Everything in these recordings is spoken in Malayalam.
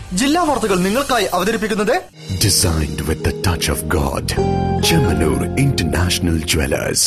ജില്ലാ വാർത്തകൾ നിങ്ങൾക്കായി അവതരിപ്പിക്കുന്നത് Designed with the touch of God. Chemanur International Jewelers.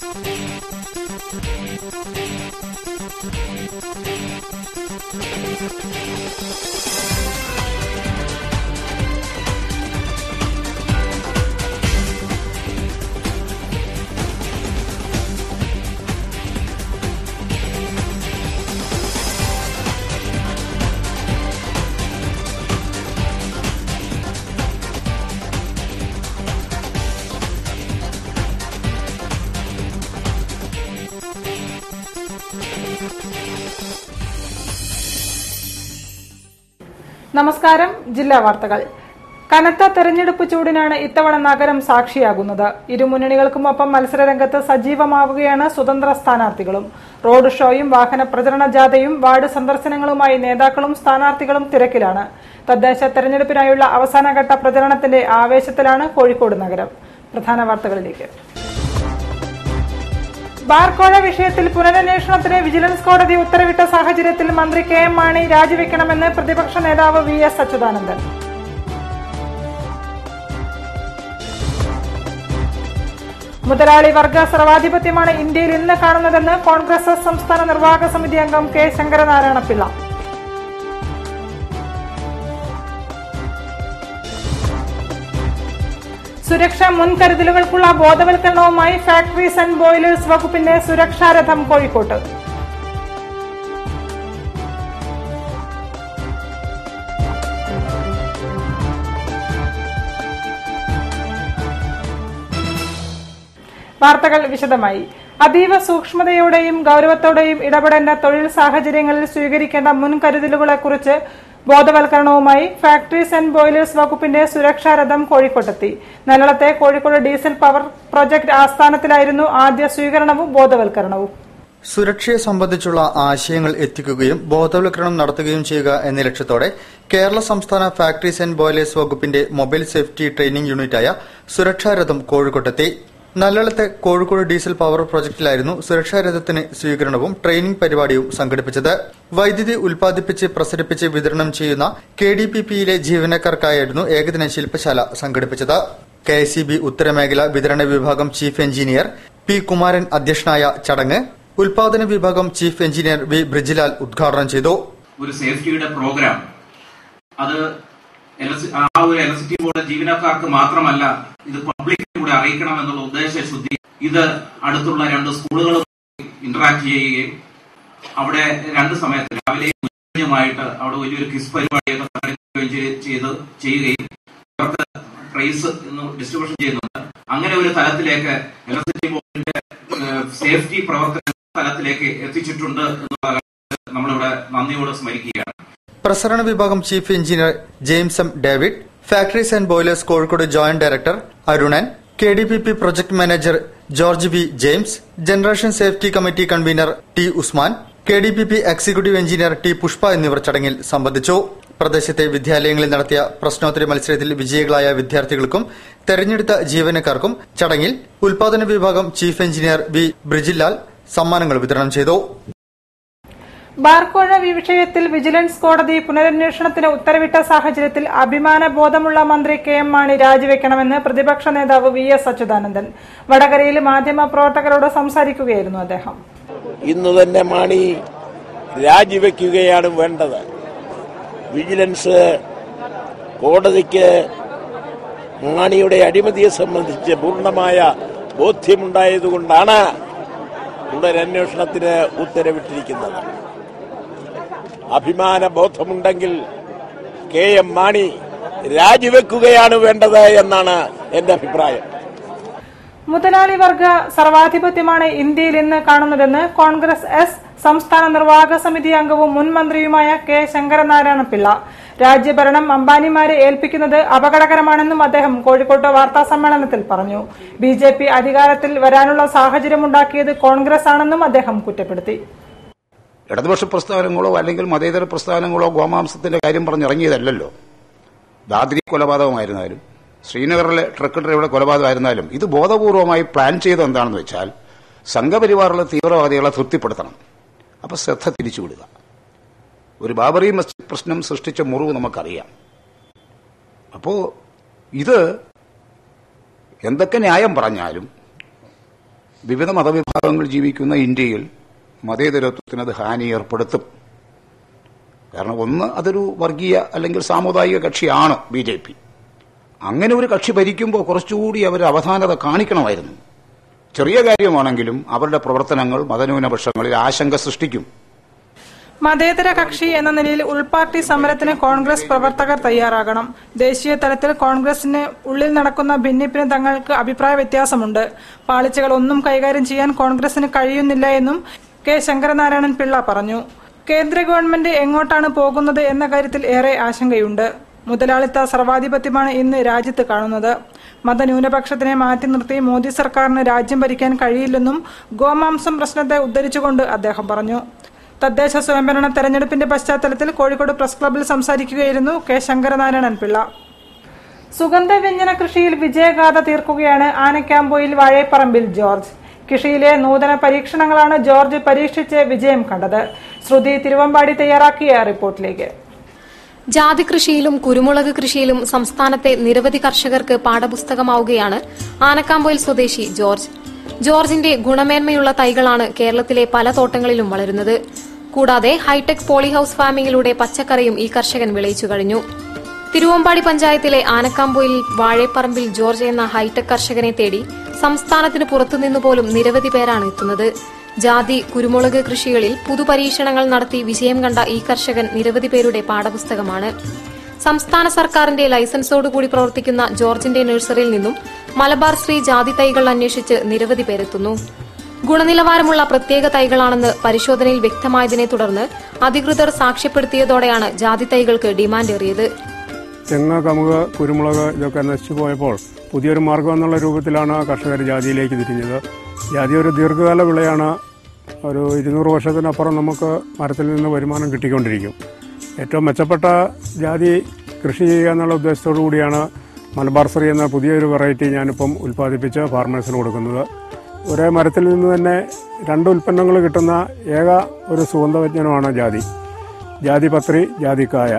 നമസ്കാരം ജില്ലാ വാർത്തകൾ കനത്ത തെരഞ്ഞെടുപ്പ് ചൂടിനാണ് ഇത്തവണ നഗരം സാക്ഷിയാകുന്നത് ഇരുമുന്നണികൾക്കുമൊപ്പം മത്സരരംഗത്ത് സജീവമാവുകയാണ് സ്വതന്ത്ര സ്ഥാനാർത്ഥികളും റോഡ് ഷോയും വാഹന പ്രചരണ ജാഥയും വാർഡ് സന്ദർശനങ്ങളുമായി നേതാക്കളും സ്ഥാനാർത്ഥികളും തിരക്കിലാണ് തദ്ദേശ തെരഞ്ഞെടുപ്പിനായുള്ള അവസാനഘട്ട പ്രചരണത്തിന്റെ ആവേശത്തിലാണ് കോഴിക്കോട് നഗരം പ്രധാന വാർത്തകളിലേക്ക് ബാർക്കോഴ വിഷയത്തിൽ പുനരന്വേഷണത്തിന് വിജിലൻസ് കോടതി ഉത്തരവിട്ട സാഹചര്യത്തിൽ മന്ത്രി കെ എം മാണി രാജിവെക്കണമെന്ന് പ്രതിപക്ഷ നേതാവ് വി എസ് അച്യുതാനന്ദൻ മുതലാളി വർഗ സർവാധിപത്യമാണ് ഇന്ത്യയിൽ ഇന്ന് കാണുന്നതെന്ന് കോൺഗ്രസ് എസ് സംസ്ഥാന നിർവാഹക സമിതി അംഗം കെ ശങ്കരനാരായണ പിള്ള സുരക്ഷാ മുൻകരുതലുകൾക്കുള്ള ബോധവൽക്കരണവുമായി ഫാക്ടറീസ് ആൻഡ് ബോയിലേഴ്സ് വകുപ്പിന്റെ സുരക്ഷാരഥം കോഴിക്കോട്ട് വാർത്തകൾ വിശദമായി അതീവ സൂക്ഷ്മതയോടെയും ഗൌരവത്തോടെയും ഇടപെടേണ്ട തൊഴിൽ സാഹചര്യങ്ങളിൽ സ്വീകരിക്കേണ്ട മുൻകരുതലുകളെക്കുറിച്ച് ബോധവൽക്കരണവുമായി ഫാക്ടറീസ് ആൻഡ് ബോയിലേഴ്സ് വകുപ്പിന്റെ സുരക്ഷാരഥം കോഴിക്കോട്ടെത്തി നല്ലളത്തെ കോഴിക്കോട് ഡീസൽ പവർ പ്രൊജക്ട് ആസ്ഥാനത്തിലായിരുന്നു ആദ്യ സ്വീകരണവും ബോധവൽക്കരണവും സുരക്ഷയെ സംബന്ധിച്ചുള്ള ആശയങ്ങൾ എത്തിക്കുകയും ബോധവൽക്കരണം നടത്തുകയും ചെയ്യുക എന്ന ലക്ഷ്യത്തോടെ കേരള സംസ്ഥാന ഫാക്ടറീസ് ആൻഡ് ബോയിലേഴ്സ് വകുപ്പിന്റെ മൊബൈൽ സേഫ്റ്റി ട്രെയിനിംഗ് യൂണിറ്റായ സുരക്ഷാരഥം കോഴിക്കോട്ടെത്തി നല്ലളത്തെ കോഴിക്കോട് ഡീസൽ പവർ പ്രൊജക്ടിലായിരുന്നു സുരക്ഷാരഥത്തിന് സ്വീകരണവും ട്രെയിനിംഗ് പരിപാടിയും സംഘടിപ്പിച്ചത് വൈദ്യുതി ഉൽപ്പാദിപ്പിച്ച് പ്രസരിപ്പിച്ച് വിതരണം ചെയ്യുന്ന കെ ഡി പി പിയിലെ ജീവനക്കാർക്കായിരുന്നു ഏകദിന ശില്പശാല സംഘടിപ്പിച്ചത് കെ എസ് സി ബി ഉത്തരമേഖല വിതരണ വിഭാഗം ചീഫ് എഞ്ചിനീയർ പി കുമാരൻ അധ്യക്ഷനായ ചടങ്ങ് ഉൽപാദന വിഭാഗം ചീഫ് എഞ്ചിനീയർ വി ബ്രിജിലാൽ ഉദ്ഘാടനം ചെയ്തു ഒരു സേഫ്റ്റിയുടെ പ്രോഗ്രാം അത് LS ആ ഒരു എലക്ട്രിസിറ്റി ബോർഡ് ജീവനക്കാർക്ക് മാത്രമല്ല ഇത് പബ്ലിക്കിനെ കൂടെ അറിയിക്കണം എന്നുള്ള ഉദ്ദേശശുദ്ധി ഇത് അടുത്തുള്ള രണ്ട് സ്കൂളുകളും ഇന്ററാക്ട് ചെയ്യുകയും അവിടെ രണ്ട് സമയത്ത് രാവിലെയും ഉച്ചയുമായിട്ട് അവിടെ വലിയൊരു ക്വിസ് പരിപാടിയൊക്കെ സംഘടിപ്പിക്കുകയും ചെയ്ത് ചെയ്ത് ചെയ്യുകയും അവർക്ക് പ്രൈസ് ഡിസ്ട്രിബ്യൂഷൻ ചെയ്യുന്നുണ്ട് അങ്ങനെ ഒരു തലത്തിലേക്ക് ഇലക്ട്രിസിറ്റി ബോർഡിന്റെ സേഫ്റ്റി പ്രവർത്തന തലത്തിലേക്ക് എത്തിച്ചിട്ടുണ്ട് എന്നുള്ള നമ്മളിവിടെ നന്ദിയോടെ സ്മരിക്കുകയാണ് പ്രസരണ വിഭാഗം chief engineer James M David factories and boilers Kozhikode joint director Arunan K D P P project manager George B James generation safety committee convener T Usman K D P P executive engineer T Pushpa എന്നിവർ ചടങ്ങിൽ സംബന്ധിച്ചു പ്രദേശത്തെ വിദ്യാലയങ്ങളിൽ നടത്തിയ പ്രശ്നോത്തരി മത്സരത്തിൽ വിജയികളായ വിദ്യാർത്ഥികൾക്കും തെരഞ്ഞെടുത്ത ജീവനക്കാർക്കും ചടങ്ങിൽ ഉൽപാദന വിഭാഗം ചീഫ് എഞ്ചിനീയർ വി ബ്രിജിലാൽ സമ്മാനങ്ങൾ വിതരണം ചെയ്തു ബാർക്കോഴ വിഷയത്തിൽ വിജിലൻസ് കോടതി പുനരന്വേഷണത്തിന് ഉത്തരവിട്ട സാഹചര്യത്തിൽ അഭിമാന ബോധമുള്ള മന്ത്രി കെ എം മാണി രാജിവെക്കണമെന്ന് പ്രതിപക്ഷ നേതാവ് വി എസ് അച്യുതാനന്ദൻ വടകരയിൽ മാധ്യമ പ്രവർത്തകരോട് സംസാരിക്കുകയായിരുന്നു അദ്ദേഹം ഇന്ന് തന്നെ മാണി രാജിവെക്കുകയാണ് വേണ്ടത് വിജിലൻസ് കോടതിക്ക് മാണിയുടെ അഴിമതിയെ സംബന്ധിച്ച് പൂർണ്ണമായ ബോധ്യമുണ്ടായതുകൊണ്ടാണ് തുടരന്വേഷണത്തിന് ഉത്തരവിട്ടിരിക്കുന്നത് അഭിമാന ബോധമുണ്ടെങ്കിൽ കെ എം മാണി രാജിവെക്കുകയാണ് വേണ്ടത് എന്നാണ് എന്റെ അഭിപ്രായം മുതലാളി വർഗ സർവാധിപത്യമാണ് ഇന്ത്യയിൽ ഇന്ന് കാണുന്നതെന്ന് കോൺഗ്രസ് എസ് സംസ്ഥാന നിർവാഹക സമിതി അംഗവും മുൻ മന്ത്രിയുമായ കെ ശങ്കരനാരായണ പിള്ള രാജ്യഭരണം അംബാനിമാരെ ഏൽപ്പിക്കുന്നത് അപകടകരമാണെന്നും അദ്ദേഹം കോഴിക്കോട്ട് വാർത്താ സമ്മേളനത്തിൽ പറഞ്ഞു ബി ജെ പി അധികാരത്തിൽ വരാനുള്ള സാഹചര്യമുണ്ടാക്കിയത് കോൺഗ്രസ് ആണെന്നും അദ്ദേഹം കുറ്റപ്പെടുത്തി ഇടതുപക്ഷ പ്രസ്ഥാനങ്ങളോ അല്ലെങ്കിൽ മതേതര പ്രസ്ഥാനങ്ങളോ ഗോമാംസത്തിന്റെ കാര്യം പറഞ്ഞിറങ്ങിയതല്ലല്ലോ ദാദ്രി കൊലപാതകമായിരുന്നാലും ശ്രീനഗറിലെ ട്രക്ക് ഡ്രൈവറുടെ കൊലപാതകമായിരുന്നാലും ഇത് ബോധപൂർവമായി പ്ലാൻ ചെയ്തത് എന്താണെന്ന് വെച്ചാൽ സംഘപരിവാറുള്ള തീവ്രവാദികളെ തൃപ്തിപ്പെടുത്തണം അപ്പൊ ശ്രദ്ധ തിരിച്ചുവിടുക ഒരു ബാബറി മസ്ജിദ് പ്രശ്നം സൃഷ്ടിച്ച മുറിവ് നമുക്കറിയാം അപ്പോ ഇത് എന്തൊക്കെ ന്യായം പറഞ്ഞാലും വിവിധ മതവിഭാഗങ്ങൾ ജീവിക്കുന്ന ഇന്ത്യയിൽ മതേതരത്വത്തിന് അത് ഹാനി ഏർപ്പെടുത്തും കാരണം ഒന്ന് അതൊരു വർഗീയ അല്ലെങ്കിൽ സാമുദായിക കക്ഷിയാണ് ബി ജെ പി അങ്ങനെ ഒരു കക്ഷി ഭരിക്കുമ്പോൾ കുറച്ചുകൂടി അവർ അവധാനത കാണിക്കണമായിരുന്നു ചെറിയ കാര്യമാണെങ്കിലും അവരുടെ പ്രവർത്തനങ്ങൾ മതന്യൂനപക്ഷങ്ങളിൽ ആശങ്ക സൃഷ്ടിക്കും മതേതര കക്ഷി എന്ന നിലയിൽ ഉൾപാർട്ടി സമരത്തിന് കോൺഗ്രസ് പ്രവർത്തകർ തയ്യാറാകണം ദേശീയ തലത്തിൽ കോൺഗ്രസിന് ഉള്ളിൽ നടക്കുന്ന ഭിന്നിപ്പിന് തങ്ങൾക്ക് അഭിപ്രായ വ്യത്യാസമുണ്ട് പാളിച്ചകൾ ഒന്നും കൈകാര്യം ചെയ്യാൻ കോൺഗ്രസിന് കഴിയുന്നില്ല എന്നും കെ ശങ്കരനാരായണൻ പിള്ള പറഞ്ഞു കേന്ദ്ര ഗവൺമെന്റ് എങ്ങോട്ടാണ് പോകുന്നത് എന്ന കാര്യത്തിൽ ഏറെ ആശങ്കയുണ്ട് മുതലാളിത്ത സർവാധിപത്യമാണ് ഇന്ന് രാജ്യത്ത് കാണുന്നത് മതന്യൂനപക്ഷത്തിനെ മാറ്റി നിർത്തി മോദി സർക്കാരിന് രാജ്യം ഭരിക്കാൻ കഴിയില്ലെന്നും ഗോമാംസം പ്രശ്നത്തെ ഉദ്ധരിച്ചുകൊണ്ട് അദ്ദേഹം പറഞ്ഞു തദ്ദേശ സ്വയംഭരണ തെരഞ്ഞെടുപ്പിന്റെ പശ്ചാത്തലത്തിൽ കോഴിക്കോട് പ്രസ് ക്ലബ്ബിൽ സംസാരിക്കുകയായിരുന്നു കെ ശങ്കരനാരായണൻ പിള്ള സുഗന്ധവ്യഞ്ജന കൃഷിയിൽ വിജയഗാഥ തീർക്കുകയാണ് ആനക്കാമ്പോയിൽ വാഴേപ്പറമ്പിൽ ജോർജ് കൃഷിയിലെ നൂതന പരീക്ഷണങ്ങളാണ് ജോർജ് പരീക്ഷിച്ച് വിജയം കണ്ടത് ശ്രുതി തിരുവമ്പാടി തയ്യാറാക്കിയ റിപ്പോർട്ടിലേക്ക് ജാതി കൃഷിയിലും കുരുമുളക് കൃഷിയിലും സംസ്ഥാനത്തെ നിരവധി കർഷകർക്ക് പാഠപുസ്തകമാവുകയാണ് ആനക്കാമ്പോയിൽ സ്വദേശി ജോർജ് ജോർജിന്റെ ഗുണമേന്മയുള്ള തൈകളാണ് കേരളത്തിലെ പല തോട്ടങ്ങളിലും വളരുന്നത് കൂടാതെ ഹൈടെക് പോളിഹൌസ് ഫാമിംഗിലൂടെ പച്ചക്കറിയും ഈ കർഷകൻ വിളയിച്ചു കഴിഞ്ഞു തിരുവമ്പാടി പഞ്ചായത്തിലെ ആനക്കാമ്പോയിൽ വാഴേപ്പറമ്പിൽ ജോർജ് എന്ന ഹൈടെക് കർഷകനെ തേടി സംസ്ഥാനത്തിന് പുറത്തുനിന്നു പോലും നിരവധി പേരാണ് എത്തുന്നത് ജാതി കുരുമുളക് കൃഷികളിൽ പുതുപരീക്ഷണങ്ങൾ നടത്തി വിജയം കണ്ട ഈ കർഷകൻ നിരവധി പേരുടെ പാഠപുസ്തകമാണ് സംസ്ഥാന സർക്കാരിന്റെ ലൈസൻസോടുകൂടി പ്രവർത്തിക്കുന്ന ജോർജിന്റെ നഴ്സറിയിൽ നിന്നും മലബാർ ശ്രീ ജാതി തൈകൾ അന്വേഷിച്ച് നിരവധി പേരെത്തുന്നു ഗുണനിലവാരമുള്ള പ്രത്യേക തൈകളാണെന്ന് പരിശോധനയിൽ വ്യക്തമായതിനെ തുടർന്ന് അധികൃതർ സാക്ഷ്യപ്പെടുത്തിയതോടെയാണ് ജാതി തൈകൾക്ക് ഡിമാൻഡ് ഏറിയത് തെങ്ങ് കമുക് കുരുമുളക് ഇതൊക്കെ നശിച്ചു പോയപ്പോൾ പുതിയൊരു മാർഗം എന്നുള്ള രൂപത്തിലാണ് കർഷകർ ജാതിയിലേക്ക് തിരിഞ്ഞത് ജാതി ഒരു ദീർഘകാല വിളയാണ് ഒരു ഇരുന്നൂറ് വർഷത്തിനപ്പുറം നമുക്ക് മരത്തിൽ നിന്ന് വരുമാനം കിട്ടിക്കൊണ്ടിരിക്കും ഏറ്റവും മെച്ചപ്പെട്ട ജാതി കൃഷി ചെയ്യുക എന്നുള്ള ഉദ്ദേശത്തോടു കൂടിയാണ് മലബാർ ശ്രീ എന്ന പുതിയൊരു വെറൈറ്റി ഞാനിപ്പം ഉൽപ്പാദിപ്പിച്ച് ഫാർമേഴ്സിന് കൊടുക്കുന്നത് ഒരേ മരത്തിൽ നിന്ന് തന്നെ രണ്ട് ഉൽപ്പന്നങ്ങൾ കിട്ടുന്ന ഏക ഒരു സുഗന്ധവ്യഞ്ജനമാണ് ജാതി ജാതിപത്രി ജാതിക്കായ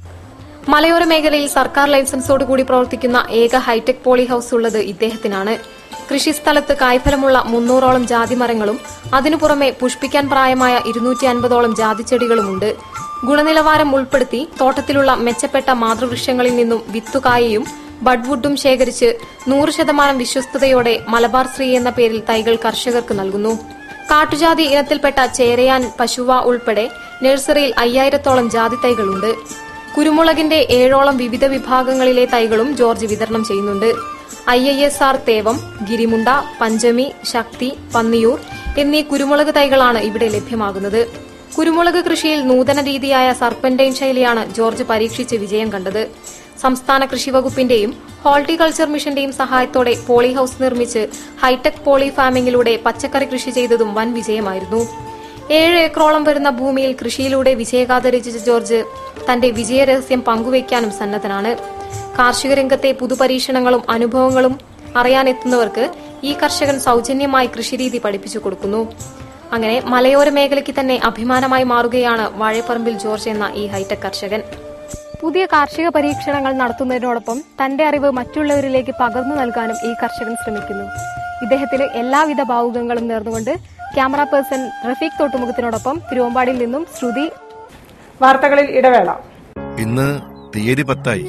മലയോര മേഖലയിൽ സർക്കാർ ലൈസൻസോടുകൂടി പ്രവർത്തിക്കുന്ന ഏക ഹൈടെക് പോളി ഹൌസ് ഉള്ളത് ഇദ്ദേഹത്തിനാണ് കൃഷിസ്ഥലത്ത് കായ്ഫലമുള്ള മുന്നൂറോളം ജാതിമരങ്ങളും അതിനു പുറമെ പുഷ്പിക്കാൻ പ്രായമായ ഇരുന്നൂറ്റി അൻപതോളം ജാതിച്ചെടികളുമുണ്ട് ഗുണനിലവാരം ഉൾപ്പെടുത്തി തോട്ടത്തിലുള്ള മെച്ചപ്പെട്ട മാതൃവൃക്ഷങ്ങളിൽ നിന്നും വിത്തുകായയും ബഡ്വുഡും ശേഖരിച്ച് നൂറ് ശതമാനം വിശ്വസ്തയോടെ മലബാർ ശ്രീ എന്ന പേരിൽ തൈകൾ കർഷകർക്ക് നൽകുന്നു കാട്ടുജാതി ഇനത്തിൽപ്പെട്ട ചേരയാൻ പശുവ ഉൾപ്പെടെ നഴ്സറിയിൽ അയ്യായിരത്തോളം ജാതി തൈകളുണ്ട് കുരുമുളകിന്റെ ഏഴോളം വിവിധ വിഭാഗങ്ങളിലെ തൈകളും ജോർജ് വിതരണം ചെയ്യുന്നുണ്ട് I I S R Thevam Girimunda Panchami Sakthi Panniyur എന്നീ കുരുമുളക് തൈകളാണ് ഇവിടെ ലഭ്യമാകുന്നത് കുരുമുളക് കൃഷിയിൽ നൂതന രീതിയായ സർപ്പന്റൈൻ ശൈലിയാണ് ജോർജ് പരീക്ഷിച്ച് വിജയം കണ്ടത് സംസ്ഥാന കൃഷി വകുപ്പിന്റെയും ഹോർട്ടിക്കൾച്ചർ മിഷന്റെയും സഹായത്തോടെ പോളി ഹൌസ് നിർമ്മിച്ച് ഹൈടെക് പോളി ഫാമിംഗിലൂടെ പച്ചക്കറി കൃഷി ചെയ്തതും വൻ വിജയമായിരുന്നു ഏഴ് ഏക്കറോളം വരുന്ന ഭൂമിയിൽ കൃഷിയിലൂടെ വിജയഗാഥ രചിച്ച ജോർജ് തന്റെ വിജയരഹസ്യം പങ്കുവയ്ക്കാനും സന്നദ്ധനാണ് കാർഷിക രംഗത്തെ പുതുപരീക്ഷണങ്ങളും അനുഭവങ്ങളും അറിയാനെത്തുന്നവർക്ക് ഈ കർഷകൻ സൗജന്യമായി കൃഷിരീതി പഠിപ്പിച്ചു കൊടുക്കുന്നു അങ്ങനെ മലയോര മേഖലയ്ക്ക് തന്നെ അഭിമാനമായി മാറുകയാണ് വാഴപ്പറമ്പിൽ ജോർജ് എന്ന ഈ ഹൈടെക് കർഷകൻ പുതിയ കാർഷിക പരീക്ഷണങ്ങൾ നടത്തുന്നതിനോടൊപ്പം തന്റെ അറിവ് മറ്റുള്ളവരിലേക്ക് പകർന്നു നൽകാനും ഈ കർഷകൻ ശ്രമിക്കുന്നു ഇദ്ദേഹത്തിന് എല്ലാവിധ ഭാവുകങ്ങളും നേർന്നുകൊണ്ട് ക്യാമറ പേഴ്സൺ റഫീഖ് തോട്ടുമുഖത്തിനോടൊപ്പം തിരുവമ്പാടിയിൽ നിന്നും ശ്രുതി വാർത്തകളിൽ ഇടവേള ഇന്ന് തീയതി പത്തായി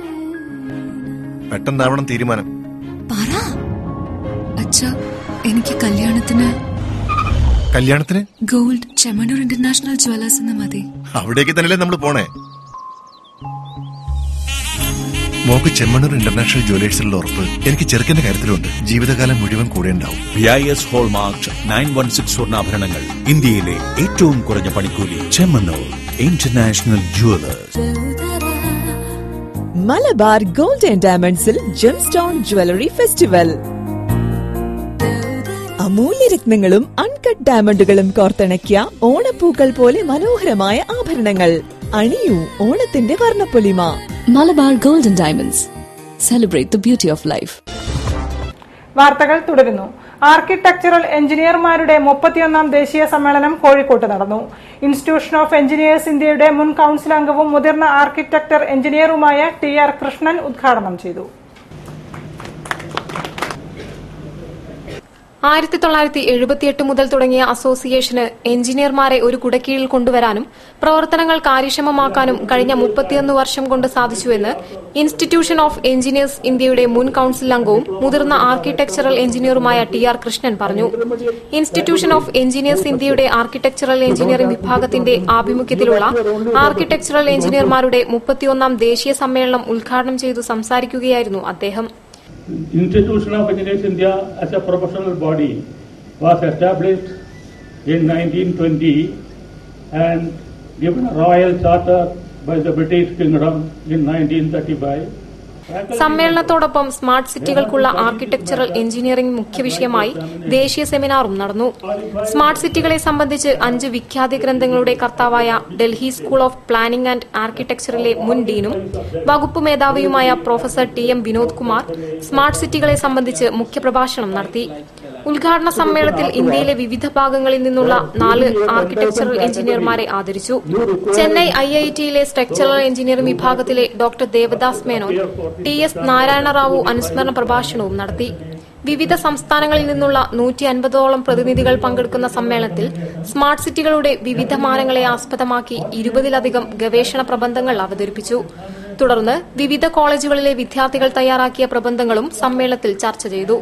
പെട്ടെന്നാവണം തീരുമാനം പറ അച്ഛ എനിക്ക് കല്യാണത്തിന് കല്യാണത്തിന് ഗോൾഡ് ചെമ്മണൂർ ഇന്റർനാഷണൽ ജ്വല്ലേഴ്സ് എന്ന് മതി അവിടേക്ക് തന്നെയല്ലേ നമ്മൾ പോണേ മോക്ക് ചെമ്മണ്ണൂർ ഇന്റർനാഷണൽ ജ്വല്ലേഴ്സിലുള്ള ഉറപ്പ് എനിക്ക് ചെറുക്കന്റെ കാര്യത്തിലുണ്ട് ജീവിതകാലം മുഴുവൻ കൂടെ ഉണ്ടാവും B I S hallmark nine one six സ്വർണ്ണാഭരണങ്ങൾ ഇന്ത്യയിലെ ഏറ്റവും കുറഞ്ഞ പണിക്കൂലി Chemmanur international jewellers Malabar gold and ഡയമണ്ട്സിൽ ജെം സ്റ്റോൺ ജ്വല്ലറി ഫെസ്റ്റിവൽ അമൂല്യരത്നങ്ങളും അൺകട്ട് ഡയമണ്ടുകളും കോർത്തിണക്കിയ ഓണപ്പൂക്കൾ പോലെ മനോഹരമായ ആഭരണങ്ങൾ അണിയൂ ഓണത്തിന്റെ വർണ്ണപ്പൊലിമ Malabar golden diamonds celebrate the beauty of life വാർത്തകൾ തുടരുന്നു ആർക്കിടെക്ചറൽ എഞ്ചിനീയർമാരുടെ മുപ്പത്തിയൊന്നാം ദേശീയ സമ്മേളനം കോഴിക്കോട്ട് നടന്നു ഇൻസ്റ്റിറ്റ്യൂഷൻ ഓഫ് എഞ്ചിനീയേഴ്സ് ഇന്ത്യയുടെ മുൻ കൌൺസിൽ അംഗവും മുതിർന്ന ആർക്കിടെക്ചർ എഞ്ചിനീയറുമായ ടി ആർ കൃഷ്ണൻ ഉദ്ഘാടനം ചെയ്തു ആയിരത്തി തൊള്ളായിരത്തി എഴുപത്തിയെട്ട് മുതൽ തുടങ്ങിയ അസോസിയേഷന് എഞ്ചിനീയർമാരെ ഒരു കുടക്കീഴിൽ കൊണ്ടുവരാനും പ്രവർത്തനങ്ങൾ കാര്യക്ഷമമാക്കാനും കഴിഞ്ഞ മുപ്പത്തിയൊന്ന് വർഷം കൊണ്ട് സാധിച്ചുവെന്ന് ഇൻസ്റ്റിറ്റ്യൂഷൻ ഓഫ് എഞ്ചിനീയേഴ്സ് ഇന്ത്യയുടെ മുൻ കൌൺസിൽ അംഗവും മുതിർന്ന ആർക്കിടെക്ചറൽ എഞ്ചിനീയറുമായ ടി ആർ കൃഷ്ണൻ പറഞ്ഞു ഇൻസ്റ്റിറ്റ്യൂഷൻ ഓഫ് എഞ്ചിനീയേഴ്സ് ഇന്ത്യയുടെ ആർക്കിടെക്ചറൽ എഞ്ചിനീയറിംഗ് വിഭാഗത്തിന്റെ ആഭിമുഖ്യത്തിലുള്ള ആർക്കിടെക്ചറൽ എഞ്ചിനീയർമാരുടെ മുപ്പത്തിയൊന്നാം ദേശീയ സമ്മേളനം ഉദ്ഘാടനം ചെയ്തു സംസാരിക്കുകയായിരുന്നു അദ്ദേഹം Institution of Engineers India as a professional body was established in 1920 and given a royal charter by the British Kingdom in 1935. സമ്മേളനത്തോടൊപ്പം സ്മാർട്ട് സിറ്റികൾക്കുള്ള ആർക്കിടെക്ചറൽ എഞ്ചിനീയറിംഗ് മുഖ്യ വിഷയമായി ദേശീയ സെമിനാറും നടന്നു സ്മാർട്ട് സിറ്റികളെ സംബന്ധിച്ച് അഞ്ച് വിഖ്യാത ഗ്രന്ഥങ്ങളുടെ കർത്താവായ Delhi school of planning and ആർക്കിടെക്ചറിലെ മുൻ ഡീനും വകുപ്പ് മേധാവിയുമായ professor T M Vinod Kumar smart സിറ്റികളെ സംബന്ധിച്ച് മുഖ്യപ്രഭാഷണം നടത്തി ഉദ്ഘാടന സമ്മേളനത്തിൽ ഇന്ത്യയിലെ വിവിധ ഭാഗങ്ങളിൽ നിന്നുള്ള നാല് ആർക്കിടെക്ചറൽ എഞ്ചിനീയർമാരെ ആദരിച്ചു ചെന്നൈ ഐ ഐ ടിയിലെ സ്ട്രക്ചറൽ എഞ്ചിനീയറിംഗ് വിഭാഗത്തിലെ doctor Devadas Menon T S Narayana Rao അനുസ്മരണ പ്രഭാഷണവും നടത്തി വിവിധ സംസ്ഥാനങ്ങളിൽ നിന്നുള്ള നൂറ്റി അൻപതോളം പ്രതിനിധികൾ പങ്കെടുക്കുന്ന സമ്മേളനത്തിൽ സ്മാർട്ട് സിറ്റികളുടെ വിവിധ മാനങ്ങളെ ആസ്പദമാക്കി ഇരുപതിലധികം ഗവേഷണ പ്രബന്ധങ്ങൾ അവതരിപ്പിച്ചു തുടർന്ന് വിവിധ കോളേജുകളിലെ വിദ്യാർത്ഥികൾ തയ്യാറാക്കിയ പ്രബന്ധങ്ങളും സമ്മേളനത്തിൽ ചർച്ച ചെയ്തു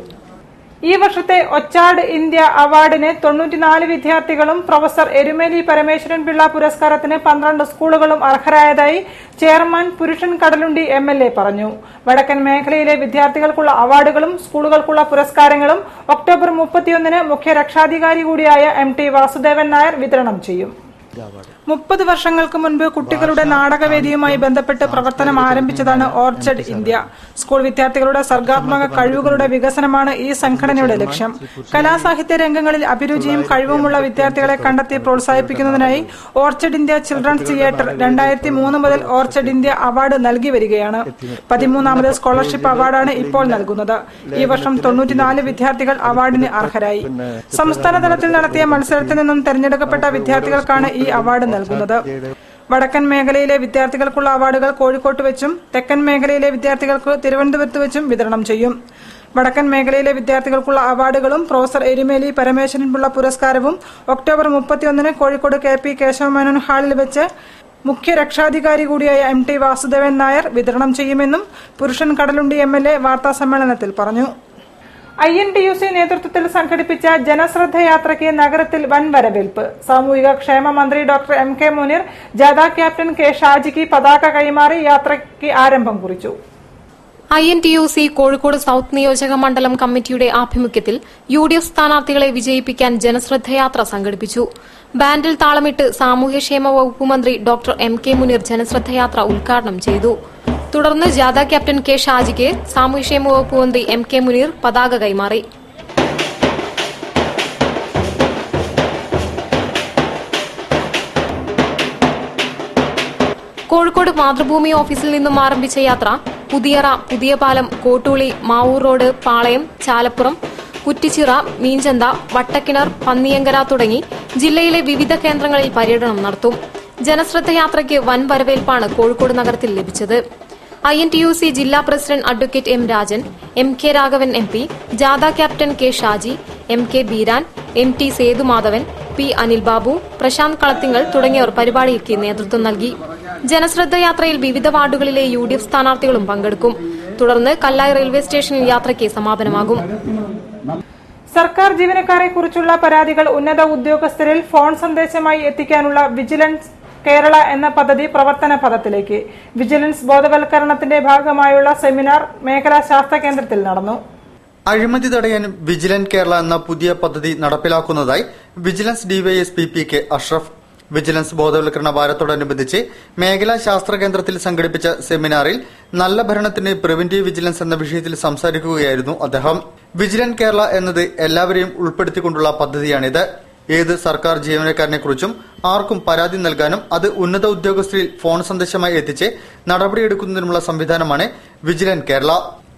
ഈ വർഷത്തെ ഒച്ചാഡ് ഇന്ത്യ അവാർഡിന് തൊണ്ണൂറ്റിനാല് വിദ്യാർത്ഥികളും പ്രൊഫസർ എരുമേലി പരമേശ്വരൻ പിള്ള പുരസ്കാരത്തിന് പന്ത്രണ്ട് സ്കൂളുകളും അർഹരായതായി ചെയർമാൻ പുരുഷൻ കടലുണ്ടി എം എൽ എ പറഞ്ഞു വടക്കൻ മേഖലയിലെ വിദ്യാർത്ഥികൾക്കുള്ള അവാർഡുകളും സ്കൂളുകൾക്കുള്ള പുരസ്കാരങ്ങളും ഒക്ടോബർ മുപ്പത്തിയൊന്നിന് മുഖ്യ രക്ഷാധികാരി കൂടിയായ എം ടി വാസുദേവൻ നായർ വിതരണം ചെയ്യും മുപ്പത് വർഷങ്ങൾക്ക് മുൻപ് കുട്ടികളുടെ നാടകവേദിയുമായി ബന്ധപ്പെട്ട് പ്രവർത്തനം ആരംഭിച്ചതാണ് ഓർച്ചഡ് ഇന്ത്യ സ്കൂൾ വിദ്യാർത്ഥികളുടെ സർഗാത്മക കഴിവുകളുടെ വികസനമാണ് ഈ സംഘടനയുടെ ലക്ഷ്യം കലാസാഹിത്യ രംഗങ്ങളിൽ അഭിരുചിയും കഴിവുമുള്ള വിദ്യാർത്ഥികളെ കണ്ടെത്തി പ്രോത്സാഹിപ്പിക്കുന്നതിനായി ഓർച്ചഡ് ഇന്ത്യ ചിൽഡ്രൻസ് തിയേറ്റർ രണ്ടായിരത്തി മൂന്ന് മുതൽ ഓർച്ചഡ് ഇന്ത്യ അവാർഡ് നൽകി വരികയാണ് പതിമൂന്നാമത് സ്കോളർഷിപ്പ് അവാർഡാണ് ഇപ്പോൾ നൽകുന്നത് ഈ വർഷം തൊണ്ണൂറ്റിനാല് വിദ്യാർത്ഥികൾ അവാർഡിന് അർഹരായി സംസ്ഥാന തലത്തിൽ നടത്തിയ മത്സരത്തിൽ നിന്നും തെരഞ്ഞെടുക്കപ്പെട്ട വിദ്യാർത്ഥികൾക്കാണ് ഈ അവാർഡ് നൽകുന്നത് വടക്കൻ മേഖലയിലെ വിദ്യാർത്ഥികൾക്കുള്ള അവാർഡുകൾ കോഴിക്കോട്ട് വെച്ചും തെക്കൻ മേഖലയിലെ വിദ്യാർത്ഥികൾക്ക് തിരുവനന്തപുരത്ത് വെച്ചും വിതരണം ചെയ്യും വടക്കൻ മേഖലയിലെ വിദ്യാർത്ഥികൾക്കുള്ള അവാർഡുകളും പ്രൊഫസർ എരുമേലി പരമേശ്വരൻപിള്ള പുരസ്കാരവും ഒക്ടോബർ മുപ്പത്തിയൊന്നിന് കോഴിക്കോട് കെ പി കേശവമേനോൻ ഹാളിൽ വെച്ച് മുഖ്യ രക്ഷാധികാരി കൂടിയായ എം ടി വാസുദേവൻ നായർ വിതരണം ചെയ്യുമെന്നും പുരുഷൻ കടലുണ്ടി എം എൽ എ വാർത്താ സമ്മേളനത്തിൽ പറഞ്ഞു I N T U C നേതൃത്വത്തിൽ സംഘടിപ്പിച്ച ജനശ്രദ്ധ യാത്രയ്ക്ക് നഗരത്തിൽ വൻ വരവേൽപ്പ് സാമൂഹിക ക്ഷേമ മന്ത്രി ഡോക്ടർ എം കെ മുനീർ ജാഥ ക്യാപ്റ്റൻ കെ ഷാജിക്ക് പതാക കൈമാറി യാത്രയ്ക്ക് ആരംഭം കുറിച്ചു I N T U C Kozhikode south നിയോജക മണ്ഡലം കമ്മിറ്റിയുടെ ആഭിമുഖ്യത്തിൽ യു ഡി എഫ് സ്ഥാനാർത്ഥികളെ വിജയിപ്പിക്കാൻ ജനശ്രദ്ധയാത്ര സംഘടിപ്പിച്ചു ബാൻഡിൽ താളമിട്ട് സാമൂഹ്യക്ഷേമ വകുപ്പ് മന്ത്രി ഡോക്ടർ എം കെ മുനീർ ജനശ്രദ്ധയാത്ര ഉദ്ഘാടനം ചെയ്തു തുടർന്ന് ജാഥ ക്യാപ്റ്റൻ കെ ഷാജിക്ക് സാമൂഹ്യക്ഷേമ വകുപ്പ് മന്ത്രി എം കെ മുനീർ പതാക കൈമാറി കോഴിക്കോട് മാതൃഭൂമി ഓഫീസിൽ നിന്നും ആരംഭിച്ച യാത്ര പുതിയറ പുതിയ പാലം കോട്ടൂളി മാവൂർ റോഡ് പാളയം ചാലപ്പുറം കുറ്റിച്ചിറ മീഞ്ചന്ത വട്ടക്കിണർ പന്നിയങ്കര തുടങ്ങി ജില്ലയിലെ വിവിധ കേന്ദ്രങ്ങളിൽ പര്യടനം നടത്തും ജനശ്രദ്ധ യാത്രയ്ക്ക് വൻ വരവേൽപ്പാണ് കോഴിക്കോട് നഗരത്തിൽ ലഭിച്ചത് I N T U C ജില്ലാ president advocate M Rajan M K Raghavan M P ജാഥ captain K Shaji M K Beeran M T Sethumadhavan P Anil Babu Prashanth Kalathingal തുടങ്ങിയവർ പരിപാടിക്ക് നേതൃത്വം നൽകി ജനശ്രദ്ധ യാത്രയിൽ വിവിധ വാർഡുകളിലെ യു ഡി എഫ് സ്ഥാനാർത്ഥികളും പങ്കെടുക്കും തുടർന്ന് കല്ലായി റെയിൽവേ സ്റ്റേഷനിൽ യാത്രയ്ക്ക് സമാപനമാകും സർക്കാർ ജീവനക്കാരെ കുറിച്ചുള്ള പരാതികൾ ഉന്നത ഉദ്യോഗസ്ഥരിൽ ഫോൺ സന്ദേശമായി എത്തിക്കാനുള്ള വിജിലൻസ് കേരള എന്ന പദ്ധതി പ്രവർത്തന പദത്തിലേക്ക് വിജിലൻസ് ബോധവൽക്കരണത്തിന്റെ ഭാഗമായുള്ള സെമിനാർ മേഖലാ ശാസ്ത്ര കേന്ദ്രത്തിൽ നടന്നു അഴിമതി തടയാൻ വിജിലന്റ് കേരള എന്ന പുതിയ പദ്ധതി നടപ്പിലാക്കുന്നതായി vigilance DYSP P K Ashraf vigilance ബോധവൽക്കരണ വാരത്തോടനുബന്ധിച്ച് മേഖലാ ശാസ്ത്ര കേന്ദ്രത്തിൽ സംഘടിപ്പിച്ച സെമിനാറിൽ നല്ല ഭരണത്തിന് പ്രിവന്റീവ് വിജിലൻസ് എന്ന വിഷയത്തിൽ സംസാരിക്കുകയായിരുന്നു അദ്ദേഹം വിജിലന്റ് കേരള എന്നത് എല്ലാവരെയും ഉൾപ്പെടുത്തിക്കൊണ്ടുള്ള പദ്ധതിയാണിത് ഏത് സർക്കാർ ജീവനക്കാരനെ കുറിച്ചും ആർക്കും പരാതി നൽകാനും അത് ഉന്നത ഉദ്യോഗസ്ഥരിൽ ഫോൺ സന്ദേശമായി എത്തിച്ച് നടപടിയെടുക്കുന്നതിനുമുള്ള സംവിധാനമാണ് വിജിലന്റ് കേരള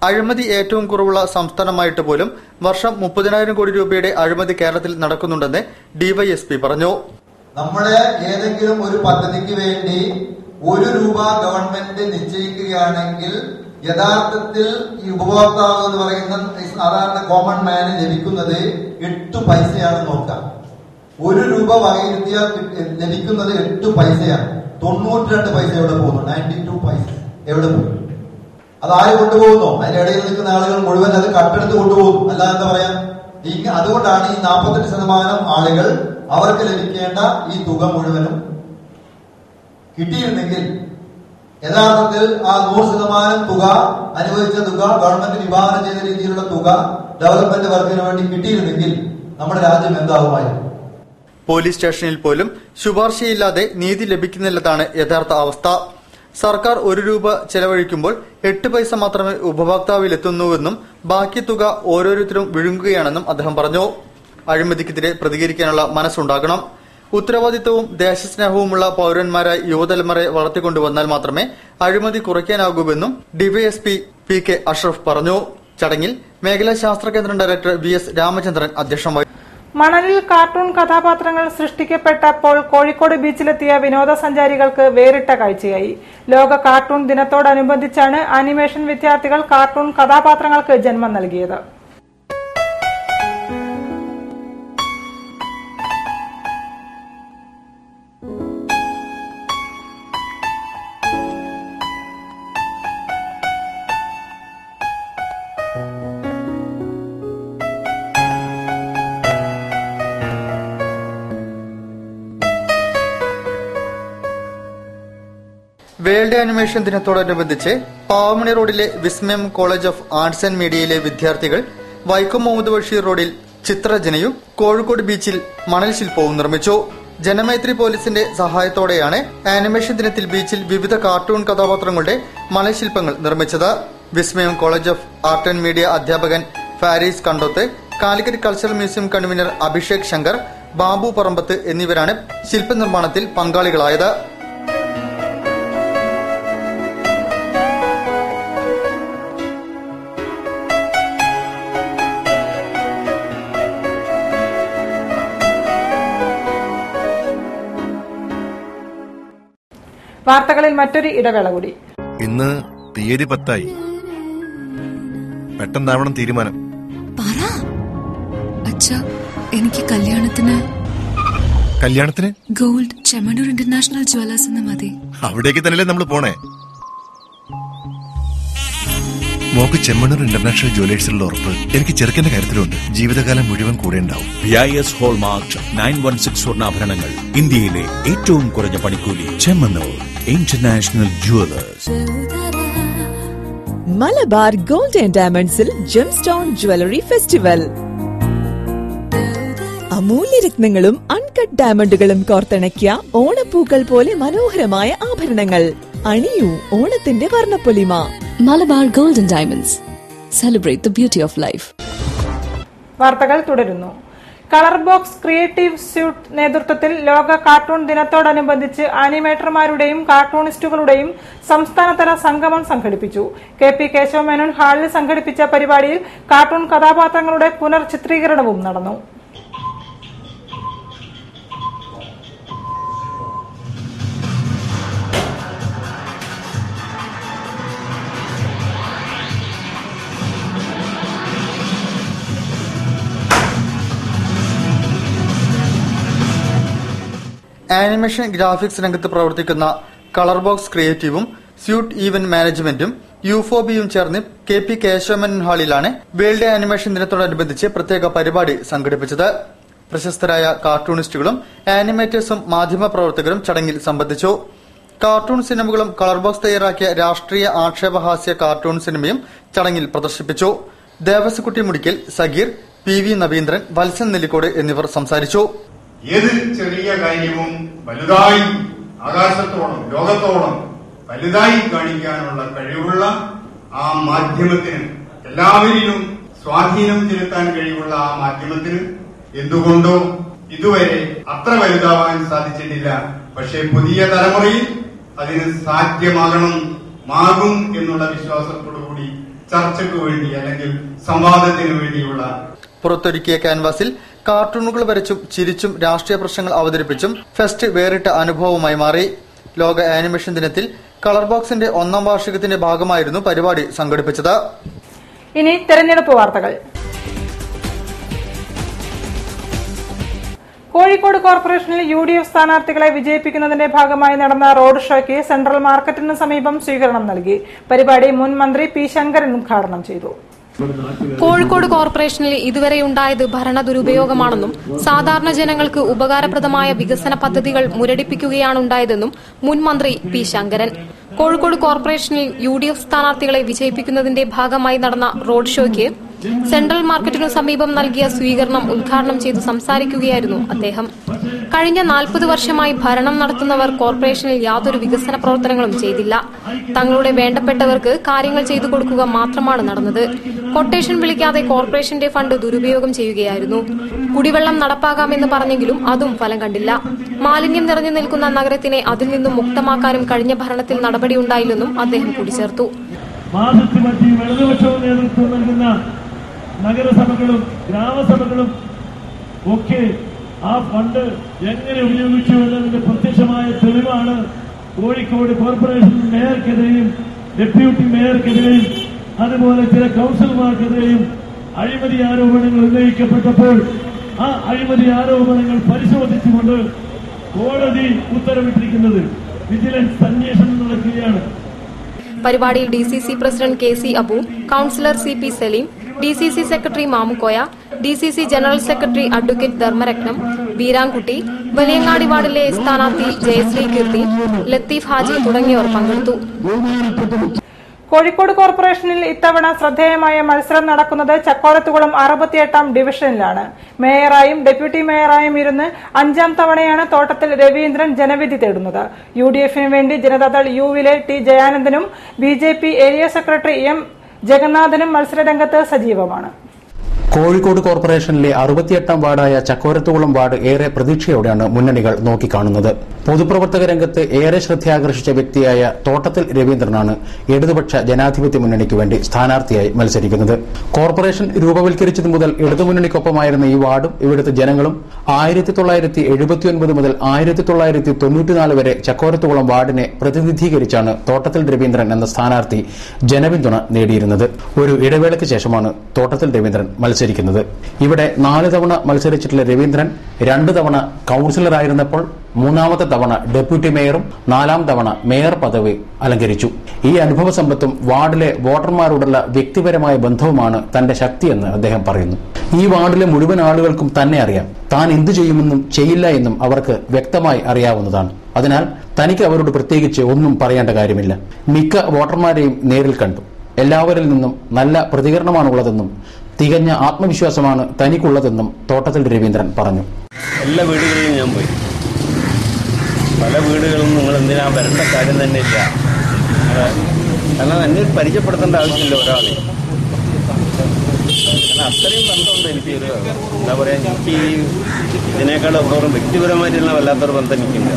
അഴിമതി ഏറ്റവും കുറവുള്ള സംസ്ഥാനമായിട്ട് പോലും വർഷം മുപ്പതിനായിരം കോടി രൂപയുടെ അഴിമതി കേരളത്തിൽ നടക്കുന്നുണ്ടെന്ന് ഡിവൈഎസ്പി പറഞ്ഞു നമ്മുടെ ഏതെങ്കിലും ഒരു പദ്ധതിക്ക് വേണ്ടി ഒരു രൂപ ഗവൺമെന്റ് നിശ്ചയിക്കുകയാണെങ്കിൽ യഥാർത്ഥത്തിൽ ഈ ഉപഭോക്താവ് എന്ന് പറയുന്ന ഈ സാധാരണ കോമൺ മാന് ലഭിക്കുന്നത് എട്ട് പൈസയാണ് നോക്കാം ഒരു രൂപ വകയിരുത്തിയാൽ കിട്ടി- ലഭിക്കുന്നത് എട്ട് പൈസയാണ് തൊണ്ണൂറ്റി രണ്ട് പൈസ എവിടെ പോകുന്നു നയൻറ്റി ടു പൈസ എവിടെ പോകും അത് ആര് കൊണ്ടുപോകുന്നു അതിന്റെ ഇടയിൽ നിൽക്കുന്ന ആളുകൾ മുഴുവൻ അത് കട്ടെടുത്ത് കൊണ്ടുപോകും അല്ലാതെ എന്താ പറയാ ഈ അതുകൊണ്ടാണ് ഈ നാൽപ്പത്തെട്ട് ശതമാനം ആളുകൾ അവർക്ക് ലഭിക്കേണ്ട ഈ തുക മുഴുവനും കിട്ടിയിരുന്നെങ്കിൽ യഥാർത്ഥത്തിൽ ആ നൂറ് ശതമാനം തുക അനുവദിച്ച തുക ഗവൺമെന്റ് വിഭാവനം ചെയ്ത രീതിയിലുള്ള തുക ഡെവലപ്മെന്റ് വർക്കിന് വേണ്ടി കിട്ടിയിരുന്നെങ്കിൽ നമ്മുടെ രാജ്യം എന്താകുമായിരുന്നു പോലീസ് സ്റ്റേഷനിൽ പോലും ശുപാർശയില്ലാതെ നീതി ലഭിക്കുന്നില്ലെന്നാണ് യഥാർത്ഥ അവസ്ഥ സർക്കാർ ഒരു രൂപ ചെലവഴിക്കുമ്പോൾ എട്ട് പൈസ മാത്രമേ ഉപഭോക്താവിൽ എത്തുന്നുവെന്നും ബാക്കി തുക ഓരോരുത്തരും വിഴുങ്ങുകയാണെന്നും അദ്ദേഹം പറഞ്ഞു അഴിമതിക്കെതിരെ പ്രതികരിക്കാനുള്ള മനസ്സുണ്ടാകണം ഉത്തരവാദിത്തവും ദേശസ്നേഹവുമുള്ള പൌരന്മാരായി യുവതലമുറയെ വളർത്തിക്കൊണ്ടുവന്നാൽ മാത്രമേ അഴിമതി കുറയ്ക്കാനാകൂവെന്നും ഡിവൈഎസ്പി പി കെ അഷ്റഫ് പറഞ്ഞു ചടങ്ങിൽ മേഖലാ ശാസ്ത്ര കേന്ദ്രം ഡയറക്ടർ വി എസ് രാമചന്ദ്രൻ അധ്യക്ഷം വഹിച്ചു മണലിൽ കാർട്ടൂൺ കഥാപാത്രങ്ങൾ സൃഷ്ടിക്കപ്പെട്ടപ്പോൾ കോഴിക്കോട് ബീച്ചിലെത്തിയ വിനോദസഞ്ചാരികൾക്ക് വേറിട്ട കാഴ്ചയായി ലോക കാർട്ടൂൺ ദിനത്തോടനുബന്ധിച്ചാണ് ആനിമേഷൻ വിദ്യാർത്ഥികൾ കാർട്ടൂൺ കഥാപാത്രങ്ങൾക്ക് ജന്മം നൽകിയത് വേൾഡ് ആനിമേഷൻ ദിനത്തോടനുബന്ധിച്ച് പാവമണി റോഡിലെ വിസ്മയം കോളേജ് ഓഫ് ആർട്സ് ആൻഡ് മീഡിയയിലെ വിദ്യാർത്ഥികൾ വൈക്കം മുഹമ്മദ് ബഷീർ റോഡിൽ ചിത്രരചനയും കോഴിക്കോട് ബീച്ചിൽ മണൽ ശില്പവും നിർമ്മിച്ചു ജനമൈത്രി പോലീസിന്റെ സഹായത്തോടെയാണ് ആനിമേഷൻ ദിനത്തിൽ ബീച്ചിൽ വിവിധ കാർട്ടൂൺ കഥാപാത്രങ്ങളുടെ മണൽ ശില്പങ്ങൾ നിർമ്മിച്ചത് Vismayam college of art and media അധ്യാപകൻ Faris Kandoth Calicut cultural museum convener Abhishek Shankar Babu Parambath എന്നിവരാണ് ശില്പനിർമ്മാണത്തിൽ പങ്കാളികളായത് വാർത്തകളിൽ മറ്റൊരു ഇടവേള കൂടി ഇന്ന് തീയതി പത്തായി പെട്ടെന്നാവണം തീരുമാനം പറ അച്ഛ എനിക്ക് കല്യാണത്തിന് കല്യാണത്തിന് ഗോൾഡ് ചെമ്മണൂർ ഇന്റർനാഷണൽ ജ്വല്ലേഴ്സ് എന്ന് മതി അവിടേക്ക് തന്നെയല്ലേ നമ്മൾ പോണേ മോക്ക് ചെമ്മണ്ണൂർ ഇന്റർനാഷണൽ ജ്വല്ലേഴ്സിലുള്ള ഉറപ്പ് എനിക്ക് ചെറുക്കന്റെ കാര്യത്തിലുണ്ട് ജീവിതകാലം മുഴുവൻ കൂടെ ഉണ്ടാവും B I S hallmark nine one six സ്വർണ്ണാഭരണങ്ങൾ ഇന്ത്യയിലെ ഏറ്റവും കുറഞ്ഞ പണിക്കൂലി Chemmanur international jewellers Malabar gold and ഡയമണ്ട്സിൽ ജെംസ്റ്റോൺ ജ്വല്ലറി ഫെസ്റ്റിവൽ അമൂല്യരത്നങ്ങളും അൺകട്ട് ഡയമണ്ടുകളും കോർത്തിണക്കിയ ഓണപ്പൂക്കൾ പോലെ മനോഹരമായ ആഭരണങ്ങൾ അണിയൂ ഓണത്തിന്റെ വർണ്ണപ്പൊലിമ Malabar golden diamonds celebrate the beauty of life വാർത്തകൾ തുടരുന്നു കളർ ബോക്സ് ക്രിയേറ്റീവ് സ്യൂട്ട് നേതൃത്വത്തിൽ ലോക കാർട്ടൂൺ ദിനത്തോടനുബന്ധിച്ച് ആനിമേറ്റർമാരുടെയും കാർട്ടൂണിസ്റ്റുകളുടെയും സംസ്ഥാനതല സംഗമം സംഘടിപ്പിച്ചു കെ പി കേശവമേനോൻ ഹാളിൽ സംഘടിപ്പിച്ച പരിപാടിയിൽ കാർട്ടൂൺ കഥാപാത്രങ്ങളുടെ പുനർചിത്രീകരണവും നടന്നു ആനിമേഷൻ ഗ്രാഫിക്സ് രംഗത്ത് പ്രവർത്തിക്കുന്ന കളർ ബോക്സ് ക്രിയേറ്റീവും സ്യൂട്ട് ഈവന്റ് മാനേജ്മെന്റും യുഫോബിയും ചേർന്ന് കെ പി കേശവമൻ ഹാളിലാണ് വേൾഡ് ആനിമേഷൻ ദിനത്തോടനുബന്ധിച്ച് പ്രത്യേക പരിപാടി സംഘടിപ്പിച്ചത് പ്രശസ്തരായ കാർട്ടൂണിസ്റ്റുകളും ആനിമേറ്റേഴ്സും മാധ്യമപ്രവർത്തകരും ചടങ്ങിൽ സംബന്ധിച്ചു കാർട്ടൂൺ സിനിമകളും കളർ ബോക്സ് തയ്യാറാക്കിയ രാഷ്ട്രീയ ആക്ഷേപഹാസ്യ കാർട്ടൂൺ സിനിമയും ചടങ്ങിൽ പ്രദർശിപ്പിച്ചു ദേവസ്കുട്ടി മുടിക്കൽ സഗീർ പി വി നവീന്ദ്രൻ വത്സൻ നെല്ലിക്കോട് എന്നിവർ സംസാരിച്ചു ഏത് ചെറിയ കാര്യവും വലുതായി ആകാശത്തോളം ലോകത്തോളം വലുതായി കാണിക്കാനുള്ള കഴിവുള്ള ആ മാധ്യമത്തിന് എല്ലാവരിലും സ്വാധീനം ചെലുത്താൻ കഴിവുള്ള ആ മാധ്യമത്തിന് എന്തുകൊണ്ടോ ഇതുവരെ അത്ര വലുതാവാൻ സാധിച്ചിട്ടില്ല പക്ഷേ പുതിയ തലമുറയിൽ അതിന് സാധ്യമാകണം മാകും എന്നുള്ള വിശ്വാസത്തോടുകൂടി ചർച്ചയ്ക്ക് വേണ്ടി അല്ലെങ്കിൽ സംവാദത്തിന് വേണ്ടിയുള്ള പുറത്തൊരുക്കിയ ക്യാൻവാസിൽ കാർട്ടൂണുകൾ വരച്ചും ചിരിച്ചും രാഷ്ട്രീയ പ്രശ്നങ്ങൾ അവതരിപ്പിച്ചും ഫെസ്റ്റ് വേറിട്ട അനുഭവമായി മാറി ലോക ആനിമേഷൻ ദിനത്തിൽ കളർ ബോക്സിന്റെ ഒന്നാം വാർഷികത്തിന്റെ ഭാഗമായിരുന്നു പരിപാടി സംഘടിപ്പിച്ചത് ഇനി തെരഞ്ഞെടുപ്പ് വാർത്തകൾ കോഴിക്കോട് കോർപ്പറേഷനിൽ യു ഡി എഫ് സ്ഥാനാർത്ഥികളെ വിജയിപ്പിക്കുന്നതിന്റെ ഭാഗമായി നടന്ന റോഡ് ഷോയ്ക്ക് സെൻട്രൽ മാർക്കറ്റിന് സമീപം സ്വീകരണം നൽകി പരിപാടി മുൻ മന്ത്രി പി ശങ്കരൻ ഉദ്ഘാടനം ചെയ്തു കോഴിക്കോട് കോർപ്പറേഷനിൽ ഇതുവരെയുണ്ടായത് ഭരണ ദുരുപയോഗമാണെന്നും സാധാരണ ജനങ്ങൾക്ക് ഉപകാരപ്രദമായ വികസന പദ്ധതികൾ മുരടിപ്പിക്കുകയാണുണ്ടായതെന്നും മുൻ മന്ത്രി പി ശങ്കരൻ കോഴിക്കോട് കോർപ്പറേഷനിൽ യു ഡി എഫ് സ്ഥാനാർത്ഥികളെ വിജയിപ്പിക്കുന്നതിന്റെ ഭാഗമായി നടന്ന റോഡ് ഷോയ്ക്ക് സെൻട്രൽ മാർക്കറ്റിനു സമീപം നൽകിയ സ്വീകരണം ഉദ്ഘാടനം ചെയ്തു സംസാരിക്കുകയായിരുന്നു അദ്ദേഹം കഴിഞ്ഞ നാൽപ്പത് വർഷമായി ഭരണം നടത്തുന്നവർ കോർപ്പറേഷനിൽ യാതൊരു വികസന പ്രവർത്തനങ്ങളും ചെയ്തില്ല തങ്ങളുടെ വേണ്ടപ്പെട്ടവർക്ക് കാര്യങ്ങൾ ചെയ്തു കൊടുക്കുക മാത്രമാണ് നടന്നത് കൊട്ടേഷൻ വിളിക്കാതെ കോർപ്പറേഷന്റെ ഫണ്ട് ദുരുപയോഗം ചെയ്യുകയായിരുന്നു കുടിവെള്ളം നടപ്പാകാമെന്ന് പറഞ്ഞെങ്കിലും അതും ഫലം കണ്ടില്ല മാലിന്യം നിറഞ്ഞു നിൽക്കുന്ന നഗരത്തിനെ അതിൽ നിന്നും മുക്തമാക്കാനും കഴിഞ്ഞ ഭരണത്തിൽ നടപടിയുണ്ടായില്ലെന്നും അദ്ദേഹം കൂട്ടിച്ചേർത്തു മാസത്തിൽ മറ്റ് വലതുപക്ഷവും നേതൃത്വം നൽകുന്ന നഗരസഭകളും ഗ്രാമസഭകളും ഒക്കെ ആ ഫണ്ട് എങ്ങനെ ഉപയോഗിച്ചു എന്നതിന്റെ പ്രത്യക്ഷമായ തെളിവാണ് കോഴിക്കോട് കോർപ്പറേഷൻ മേയർക്കെതിരെയും ഡെപ്യൂട്ടി മേയർക്കെതിരെയും അതുപോലെ ചില കൗൺസിലർമാർക്കെതിരെയും അഴിമതി ആരോപണങ്ങൾ ഉന്നയിക്കപ്പെട്ടപ്പോൾ ആ അഴിമതി ആരോപണങ്ങൾ പരിശോധിച്ചുകൊണ്ട് കോടതി ഉത്തരവിട്ടിരിക്കുന്നത് വിജിലൻസ് അന്വേഷണം നടക്കുകയാണ് പരിപാടിയിൽ D C C president K C Abu councillor C P Saleem D C C secretary Mamukkoya D C C general secretary advocate Dharmarathnam Veerankutty Valiyangadi വാർഡിലെ സ്ഥാനാർത്ഥി ജയശ്രീ കീർത്തി ലത്തീഫ് ഹാജി തുടങ്ങിയവർ പങ്കെടുത്തു കോഴിക്കോട് കോർപ്പറേഷനിൽ ഇത്തവണ ശ്രദ്ധേയമായ മത്സരം നടക്കുന്നത് ചക്കോലത്തുകുളം അറുപത്തിയെട്ടാം ഡിവിഷനിലാണ് മേയറായും ഡെപ്യൂട്ടി മേയറായും ഇരുന്ന് അഞ്ചാം തവണയാണ് തോട്ടത്തിൽ രവീന്ദ്രൻ ജനവിധി തേടുന്നത് യു ഡി എഫിന് വേണ്ടി ജനതാദൾ യുവിലെ ടി ജയാനന്ദനും B J P area secretary M ജഗന്നാഥനും മത്സരരംഗത്ത് സജീവമാണ് കോഴിക്കോട് കോർപ്പറേഷനിലെ അറുപത്തിയെട്ടാം വാർഡായ ചക്കോരത്തുകുളം വാർഡ് ഏറെ പ്രതീക്ഷയോടെയാണ് മുന്നണികൾ നോക്കിക്കാണുന്നത് പൊതുപ്രവർത്തക രംഗത്ത് ഏറെ ശ്രദ്ധയാകർഷിച്ച വ്യക്തിയായ തോട്ടത്തിൽ രവീന്ദ്രനാണ് ഇടതുപക്ഷ ജനാധിപത്യ മുന്നണിക്ക് വേണ്ടി സ്ഥാനാർത്ഥിയായി മത്സരിക്കുന്നത് കോർപ്പറേഷൻ രൂപവൽക്കരിച്ചതു മുതൽ ഇടതുമുന്നണിക്കൊപ്പമായിരുന്ന ഈ വാർഡും ഇവിടുത്തെ ജനങ്ങളും ആയിരത്തി തൊള്ളായിരത്തി എഴുപത്തിയൊൻപത് മുതൽ ആയിരത്തി തൊള്ളായിരത്തി തൊണ്ണൂറ്റിനാല് വരെ ചക്കോരത്തുകുളം വാർഡിനെ പ്രതിനിധീകരിച്ചാണ് തോട്ടത്തിൽ രവീന്ദ്രൻ എന്ന സ്ഥാനാർത്ഥി ജനപിന്തുണ നേടിയിരുന്നത് ഒരു ഇടവേളയ്ക്ക് ശേഷമാണ് തോട്ടത്തിൽ രവീന്ദ്രൻ മത്സരിക്കുന്നത് ഇവിടെ നാല് തവണ മത്സരിച്ചിട്ടുള്ള രവീന്ദ്രൻ രണ്ടു തവണ കൌൺസിലറായിരുന്നപ്പോൾ മൂന്നാമത്തെ തവണ ഡെപ്യൂട്ടി മേയറും നാലാം തവണ മേയർ പദവി അലങ്കരിച്ചു ഈ അനുഭവ സമ്പത്തും വാർഡിലെ വോട്ടർമാരോടുള്ള വ്യക്തിപരമായ ബന്ധവുമാണ് തന്റെ ശക്തിയെന്ന് അദ്ദേഹം പറയുന്നു ഈ വാർഡിലെ മുഴുവൻ ആളുകൾക്കും തന്നെ അറിയാം താൻ എന്തു ചെയ്യുമെന്നും ചെയ്യില്ല എന്നും അവർക്ക് വ്യക്തമായി അറിയാവുന്നതാണ് അതിനാൽ തനിക്ക് അവരോട് പ്രത്യേകിച്ച് ഒന്നും പറയേണ്ട കാര്യമില്ല മിക്ക വോട്ടർമാരെയും നേരിൽ കണ്ടു എല്ലാവരിൽ നിന്നും നല്ല പ്രതികരണമാണുള്ളതെന്നും തികഞ്ഞ ആത്മവിശ്വാസമാണ് തനിക്കുള്ളതെന്നും തോട്ടത്തിൽ രവീന്ദ്രൻ പറഞ്ഞു എല്ലാ വീടുകളിലും ഞാൻ പോയി പല വീടുകളും നിങ്ങൾ എന്തിനാ വരേണ്ട കാര്യം തന്നെ ഇല്ല അത് കാരണം എന്നെ പരിചയപ്പെടുത്തേണ്ട ആവശ്യമില്ല ഒരാളെ കാരണം അത്രയും ബന്ധമുണ്ട് എനിക്ക് ഒരു എന്താ പറയാ എനിക്ക് ഈ ഇതിനേക്കാൾ അപ്പുറം വ്യക്തിപരമായിട്ടുള്ള വല്ലാത്തൊരു ബന്ധം എനിക്കുണ്ട്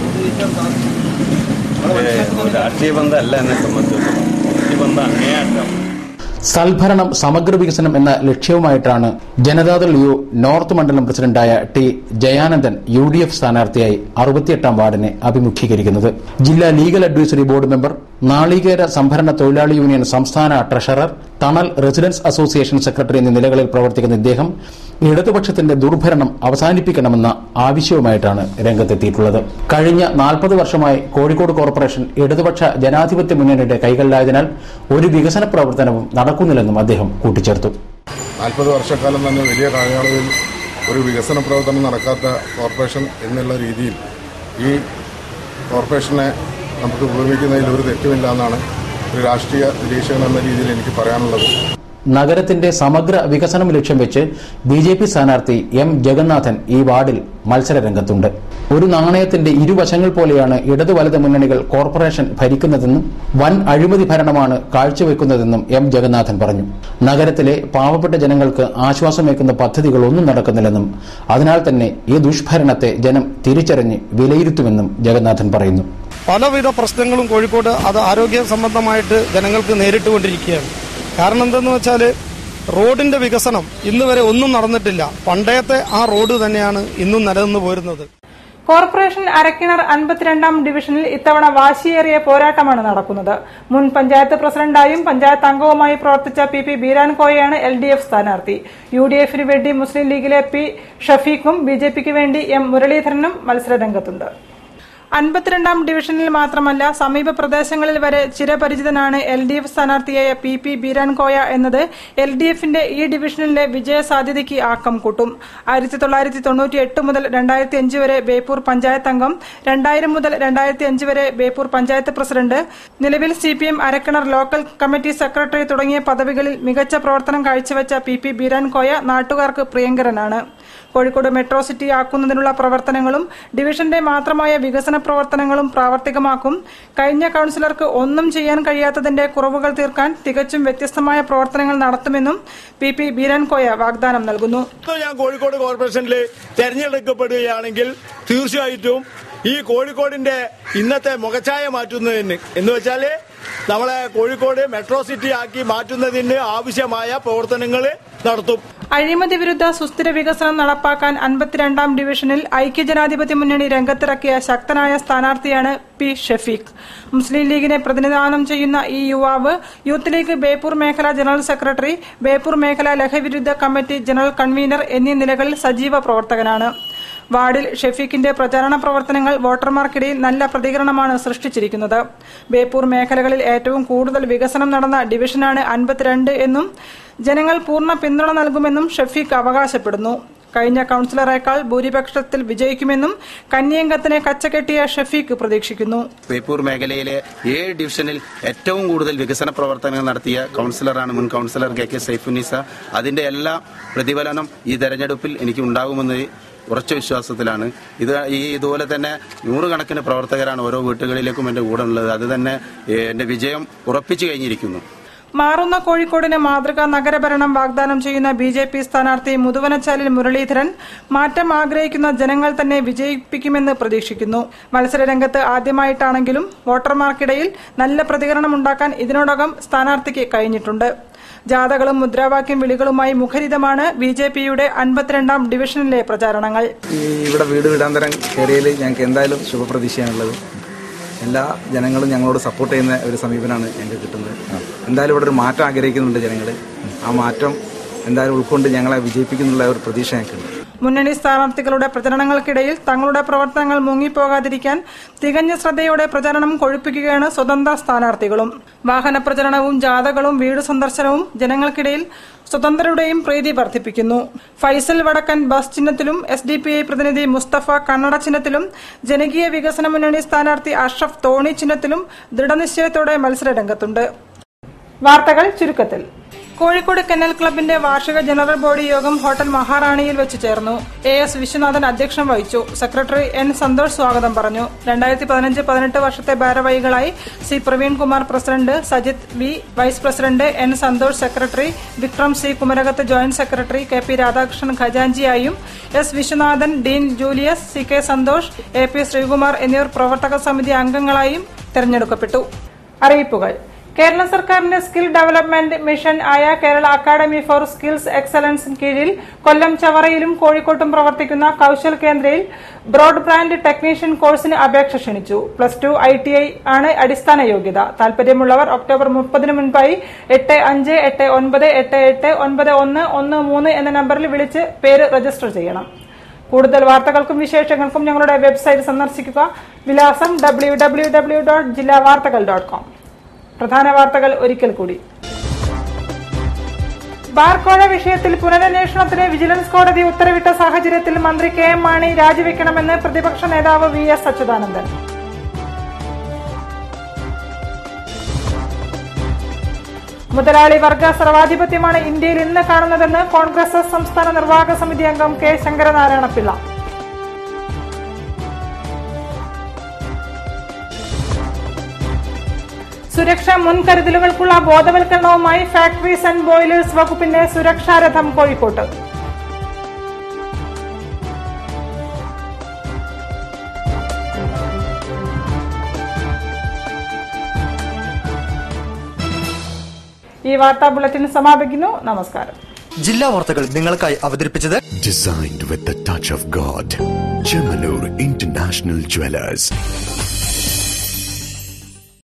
പക്ഷേ രാഷ്ട്രീയ ബന്ധമല്ല എന്നെ സംബന്ധിച്ചിടത്തോളം വ്യക്തിബന്ധം അങ്ങേയറ്റം സൽഭരണം സമഗ്ര വികസനം എന്ന ലക്ഷ്യവുമായിട്ടാണ് ജനതാദൾ യു നോർത്ത് മണ്ഡലം പ്രസിഡന്റായ T Jayanandan U D F സ്ഥാനാർത്ഥിയായി അറുപത്തിയെട്ടാം വാർഡിനെ അഭിമുഖീകരിക്കുന്നത് ജില്ലാ ലീഗൽ അഡ്വൈസറി ബോർഡ് മെമ്പർ നാളികേര സംഭരണ തൊഴിലാളി യൂണിയൻ സംസ്ഥാന ട്രഷറർ തണൽ റെസിഡൻസ് അസോസിയേഷൻ സെക്രട്ടറി എന്നീ നിലകളിൽ പ്രവർത്തിക്കുന്ന ഇദ്ദേഹം ഇടതുപക്ഷത്തിന്റെ ദുർഭരണം അവസാനിപ്പിക്കണമെന്ന ആവശ്യവുമായിട്ടാണ് രംഗത്തെത്തിയിട്ടുള്ളത് കഴിഞ്ഞ നാൽപ്പത് വർഷമായി കോഴിക്കോട് കോർപ്പറേഷൻ ഇടതുപക്ഷ ജനാധിപത്യ മുന്നണിയുടെ കൈകളിലായതിനാൽ ഒരു വികസന പ്രവർത്തനവും നടക്കുന്നില്ലെന്നും അദ്ദേഹം കൂട്ടിച്ചേർത്തു നാൽപ്പത് വർഷക്കാലം തന്നെ വലിയ കാലയളവിൽ ഒരു വികസന പ്രവർത്തനം നടക്കാത്ത കോർപ്പറേഷൻ എന്നുള്ള രീതിയിൽ ഈ കോർപ്പറേഷനെ നമുക്ക് ഉപയോഗിക്കുന്നതിൽ ഒരു തെറ്റുമില്ല എന്നാണ് ഒരു രാഷ്ട്രീയ നിരീക്ഷകൻ എന്ന രീതിയിൽ എനിക്ക് പറയാനുള്ളത് നഗരത്തിന്റെ സമഗ്ര വികസനം ലക്ഷ്യം വെച്ച് ബി ജെ പി സ്ഥാനാർത്ഥി എം ജഗന്നാഥൻ ഈ വാർഡിൽ മത്സര രംഗത്തുണ്ട് ഒരു നാണയത്തിന്റെ ഇരുവശങ്ങൾ പോലെയാണ് ഇടതു വലത് മുന്നണികൾ കോർപ്പറേഷൻ ഭരിക്കുന്നതെന്നും വൻ അഴിമതി ഭരണമാണ് കാഴ്ചവെക്കുന്നതെന്നും എം ജഗന്നാഥൻ പറഞ്ഞു നഗരത്തിലെ പാവപ്പെട്ട ജനങ്ങൾക്ക് ആശ്വാസമേക്കുന്ന പദ്ധതികൾ ഒന്നും നടക്കുന്നില്ലെന്നും അതിനാൽ തന്നെ ഈ ദുഷ്ഭരണത്തെ ജനം തിരിച്ചറിഞ്ഞ് വിലയിരുത്തുമെന്നും ജഗന്നാഥൻ പറയുന്നു പലവിധ പ്രശ്നങ്ങളും കോഴിക്കോട് അത് ആരോഗ്യ സംബന്ധമായിട്ട് ജനങ്ങൾക്ക് നേരിട്ടുകൊണ്ടിരിക്കുകയാണ് കാരണം എന്തെന്ന് വെച്ചാൽ റോഡിന്റെ വികസനം ഇന്ന് വരെ ഒന്നും നടന്നിട്ടില്ല പണ്ടത്തെ ആ റോഡ് തന്നെയാണ് ഇന്നും നിലനിന്ന് പോരുന്നത് കോർപ്പറേഷൻ അരക്കിണർ അൻപത്തിരണ്ടാം ഡിവിഷനിൽ ഇത്തവണ വാശിയേറിയ പോരാട്ടമാണ് നടക്കുന്നത് മുൻ പഞ്ചായത്ത് പ്രസിഡന്റായും പഞ്ചായത്ത് അംഗവുമായി പ്രവർത്തിച്ച പി പി ബീരാൻകോയാണ് എൽ ഡി എഫ് സ്ഥാനാർത്ഥി യു ഡി എഫിന് വേണ്ടി മുസ്ലിം ലീഗിലെ പി ഷഫീഖും ബി ജെ പിക്ക് വേണ്ടി എം മുരളീധരനും മത്സരരംഗത്തുണ്ട് അൻപത്തിരണ്ടാം ഡിവിഷനിൽ മാത്രമല്ല സമീപ പ്രദേശങ്ങളിൽ വരെ ചിരപരിചിതനാണ് എൽ ഡി എഫ് സ്ഥാനാർത്ഥിയായ പി പി ബീരാൻകോയ എന്നത് എൽ ഡി എഫിന്റെ ഈ ഡിവിഷനിലെ വിജയ സാധ്യതയ്ക്ക് ആക്കം കൂട്ടും ആയിരത്തി തൊള്ളായിരത്തി തൊണ്ണൂറ്റി എട്ട് മുതൽ രണ്ടായിരത്തി അഞ്ച് വരെ ബേപ്പൂർ പഞ്ചായത്ത് അംഗം രണ്ടായിരം മുതൽ രണ്ടായിരത്തി അഞ്ച് വരെ ബേപ്പൂർ പഞ്ചായത്ത് പ്രസിഡന്റ് നിലവിൽ C P M Arakkinar local committee secretary തുടങ്ങിയ പദവികളിൽ മികച്ച പ്രവർത്തനം കാഴ്ചവെച്ച പി പി ബീരാൻകോയ നാട്ടുകാർക്ക് പ്രിയങ്കരനാണ് കോഴിക്കോട് മെട്രോ സിറ്റി ആക്കുന്നതിനുള്ള പ്രവർത്തനങ്ങളും ഡിവിഷന്റെ മാത്രമായ വികസന പ്രവർത്തനങ്ങളും പ്രാവർത്തികമാക്കും കഴിഞ്ഞ കൌൺസിലർക്ക് ഒന്നും ചെയ്യാൻ കഴിയാത്തതിന്റെ കുറവുകൾ തീർക്കാൻ തികച്ചും വ്യത്യസ്തമായ പ്രവർത്തനങ്ങൾ നടത്തുമെന്നും പി പി ബീരൻകോയ വാഗ്ദാനം നൽകുന്നു ഇപ്പൊ ഞാൻ കോഴിക്കോട് കോർപ്പറേഷനിൽ തെരഞ്ഞെടുക്കപ്പെടുകയാണെങ്കിൽ തീർച്ചയായിട്ടും ഈ കോഴിക്കോടിന്റെ ഇന്നത്തെ മുഖച്ഛായ മാറ്റുന്നതിന് എന്ന് വെച്ചാല് നമ്മളെ കോഴിക്കോട് മെട്രോ സിറ്റി ആക്കി മാറ്റുന്നതിന് ആവശ്യമായ പ്രവർത്തനങ്ങൾ നടത്തും അഴിമതി വിരുദ്ധ സുസ്ഥിര വികസനം നടപ്പാക്കാൻ അൻപത്തിരണ്ടാം ഡിവിഷനിൽ ഐക്യജനാധിപത്യ മുന്നണി രംഗത്തിറക്കിയ ശക്തനായ സ്ഥാനാർത്ഥിയാണ് പി ഷഫീഖ് മുസ്ലിം ലീഗിനെ പ്രതിനിധാനം ചെയ്യുന്ന ഈ യുവാവ് യൂത്ത് ലീഗ് ബേപ്പൂർ മേഖല ജനറൽ സെക്രട്ടറി ബേപ്പൂർ മേഖല ലഹവിരുദ്ധ കമ്മിറ്റി ജനറൽ കൺവീനർ എന്നീ നിലകളിൽ സജീവ പ്രവർത്തകനാണ് വാർഡിൽ ഷെഫീഖിന്റെ പ്രചാരണ പ്രവർത്തനങ്ങൾ വോട്ടർമാർക്കിടയിൽ നല്ല പ്രതികരണമാണ് സൃഷ്ടിച്ചിരിക്കുന്നത് ബേപ്പൂർ മേഖലകളിൽ ഏറ്റവും കൂടുതൽ വികസനം നടന്ന ഡിവിഷനാണ് അൻപത്തിരണ്ട് എന്നും ജനങ്ങൾ പൂർണ്ണ പിന്തുണ നൽകുമെന്നും ഷെഫീഖ് അവകാശപ്പെടുന്നു കഴിഞ്ഞ കൌൺസിലറേക്കാൾ ഭൂരിപക്ഷത്തിൽ വിജയിക്കുമെന്നും കന്യങ്കത്തിനെ കച്ചകെട്ടിയ ഷഫീഖ് പ്രതീക്ഷിക്കുന്നു ബേപ്പൂർ മേഖലയിലെ ഏഴ് ഡിവിഷനിൽ ഏറ്റവും കൂടുതൽ വികസന പ്രവർത്തനങ്ങൾ നടത്തിയ കൌൺസിലറാണ് മുൻ കൌൺസിലർ കെ കെ സൈഫുനിസ അതിന്റെ എല്ലാ പ്രതിഫലനം ഈ തെരഞ്ഞെടുപ്പിൽ എനിക്ക് ഉണ്ടാകുമെന്ന് ഉറച്ച വിശ്വാസത്തിലാണ് ഇത് ഈ ഇതുപോലെ തന്നെ നൂറുകണക്കിന് പ്രവർത്തകരാണ് ഓരോ വീട്ടുകളിലേക്കും എൻ്റെ കൂടെ ഉള്ളത് അത് തന്നെ ഏഹ്, എൻ്റെ വിജയം ഉറപ്പിച്ചു കഴിഞ്ഞിരിക്കുന്നു മാറുന്ന കോഴിക്കോടിന് മാതൃകാ നഗരഭരണം വാഗ്ദാനം ചെയ്യുന്ന ബി ജെ പി സ്ഥാനാർത്ഥി മുതുവനച്ചാലിൽ മുരളീധരൻ മാറ്റം ആഗ്രഹിക്കുന്ന ജനങ്ങൾ തന്നെ വിജയിപ്പിക്കുമെന്ന് പ്രതീക്ഷിക്കുന്നു മത്സരരംഗത്ത് ആദ്യമായിട്ടാണെങ്കിലും വോട്ടർമാർക്കിടയിൽ നല്ല പ്രതികരണമുണ്ടാക്കാൻ ഇതിനോടകം സ്ഥാനാർത്ഥിക്ക് കഴിഞ്ഞിട്ടുണ്ട് ജാഥകളും മുദ്രാവാക്യം വിളികളുമായി മുഖരിതമാണ് ബി ജെ പിയുടെ അൻപത്തിരണ്ടാം ഡിവിഷനിലെ പ്രചാരണങ്ങൾ ഈ ഇവിടെ വീട് വീടാന്തരം കയറിയതിൽ ഞങ്ങൾക്ക് എന്തായാലും ശുഭപ്രതീക്ഷയാണുള്ളത് എല്ലാ ജനങ്ങളും ഞങ്ങളോട് സപ്പോർട്ട് ചെയ്യുന്ന ഒരു സമീപനമാണ് ഞങ്ങൾക്ക് കിട്ടുന്നത് എന്തായാലും ഇവിടെ ഒരു മാറ്റം ആഗ്രഹിക്കുന്നുണ്ട് ജനങ്ങൾ ആ മാറ്റം എന്തായാലും ഉൾക്കൊണ്ട് ഞങ്ങളെ വിജയിപ്പിക്കുന്നുള്ള ഒരു പ്രതീക്ഷ ഞങ്ങൾക്കുണ്ട് മുന്നണി സ്ഥാനാർത്ഥികളുടെ പ്രചരണങ്ങൾക്കിടയിൽ തങ്ങളുടെ പ്രവർത്തനങ്ങൾ മുങ്ങിപ്പോകാതിരിക്കാൻ തികഞ്ഞ ശ്രദ്ധയോടെ പ്രചരണം കൊഴുപ്പിക്കുകയാണ് സ്വതന്ത്ര സ്ഥാനാർത്ഥികളും വാഹന പ്രചരണവും ജാഥകളും വീട് സന്ദർശനവും ജനങ്ങൾക്കിടയിൽ സ്വതന്ത്രരുടെയും പ്രീതി വർദ്ധിപ്പിക്കുന്നു ഫൈസൽ വടക്കൻ ബസ് ചിഹ്നത്തിലും എസ് ഡി പി ഐ പ്രതിനിധി മുസ്തഫ കന്നഡ ചിഹ്നത്തിലും ജനകീയ വികസന മുന്നണി സ്ഥാനാർത്ഥി അഷ്റഫ് തോണി ചിഹ്നത്തിലും ദൃഢനിശ്ചയത്തോടെ മത്സരരംഗത്തുണ്ട് വാർത്തകൾ ചുരുക്കത്തിൽ കോഴിക്കോട് കെന്നൽ ക്ലബിന്റെ വാർഷിക ജനറൽ ബോഡി യോഗം ഹോട്ടൽ മഹാറാണിയിൽ വെച്ച് ചേർന്നു എ എസ് വിശ്വനാഥൻ അധ്യക്ഷം വഹിച്ചു സെക്രട്ടറി എൻ സന്തോഷ് സ്വാഗതം പറഞ്ഞു രണ്ടായിരത്തി പതിനഞ്ച് പതിനെട്ട് വർഷത്തെ ഭാരവാഹികളായി C Praveen Kumar president Sajith V vice president N Santhosh secretary Vikram C കുമരകത്ത് joint secretary K P Radhakrishnan ഖജാൻജിയായും S Viswanathan Dean Julius C K Santhosh A P Sreekumar എന്നിവർ പ്രവർത്തക സമിതി അംഗങ്ങളായും തെരഞ്ഞെടുക്കപ്പെട്ടു അറിയിപ്പുകൾ കേരള സർക്കാരിന്റെ സ്കിൽ ഡെവലപ്മെന്റ് മിഷൻ ആയ കേരള അക്കാദമി ഫോർ സ്കിൽസ് എക്സലൻസിന് കീഴിൽ കൊല്ലം ചവറയിലും കോഴിക്കോട്ടും പ്രവർത്തിക്കുന്ന കൌശൽ കേന്ദ്രയിൽ ബ്രോഡ്ബാൻഡ് ടെക്നീഷ്യൻ കോഴ്സിന് അപേക്ഷ ക്ഷണിച്ചു plus two I T I ആണ് അടിസ്ഥാന യോഗ്യത താൽപര്യമുള്ളവർ ഒക്ടോബർ മുപ്പതിന് മുൻപായി എട്ട് അഞ്ച് എട്ട് ഒൻപത് എട്ട് എട്ട് ഒൻപത് ഒന്ന് ഒന്ന് മൂന്ന് എന്ന നമ്പറിൽ വിളിച്ച് പേര് രജിസ്റ്റർ ചെയ്യണം കൂടുതൽ വാർത്തകൾക്കും വിശേഷങ്ങൾക്കും ഞങ്ങളുടെ വെബ്സൈറ്റ് സന്ദർശിക്കുക വിലാസം ഡബ്ല്യൂ ഡബ്ല്യൂ ഡബ്ല്യൂ ഡോട്ട് ജില്ലാ വാർത്തകൾ ഡോട്ട് കോം പ്രധാന വാർത്തകൾ ഒരിക്കൽ കൂടി ബാർക്കോഴ വിഷയത്തിൽ പുനരന്വേഷണത്തിന് വിജിലൻസ് കോടതി ഉത്തരവിട്ട സാഹചര്യത്തിൽ മന്ത്രി കെ എം മാണി രാജിവെക്കണമെന്ന് പ്രതിപക്ഷ നേതാവ് വി എസ് അച്യുതാനന്ദൻ മുതലാളി വർഗ സർവാധിപത്യമാണ് ഇന്ത്യയിൽ ഇന്ന് കാണുന്നതെന്ന് കോൺഗ്രസ് സംസ്ഥാന നിർവാഹക സമിതി അംഗം കെ ശങ്കരനാരായണ പിള്ള സുരക്ഷാ മുൻകരുതലുകൾക്കുള്ള ബോധവൽക്കരണവുമായി ഫാക്ടറീസ് ആൻഡ് ബോയിലേഴ്സ് വകുപ്പിന്റെ സുരക്ഷാരഥം കോഴിക്കോട്ട് ഈ വാർത്താ ബുള്ളറ്റിൻ സമാപിക്കുന്നു നമസ്കാരം ജില്ലാ വാർത്തകൾ നിങ്ങൾക്കായി അവതരിപ്പിച്ചത് Designed with the touch of God. Chemanur International Jewelers.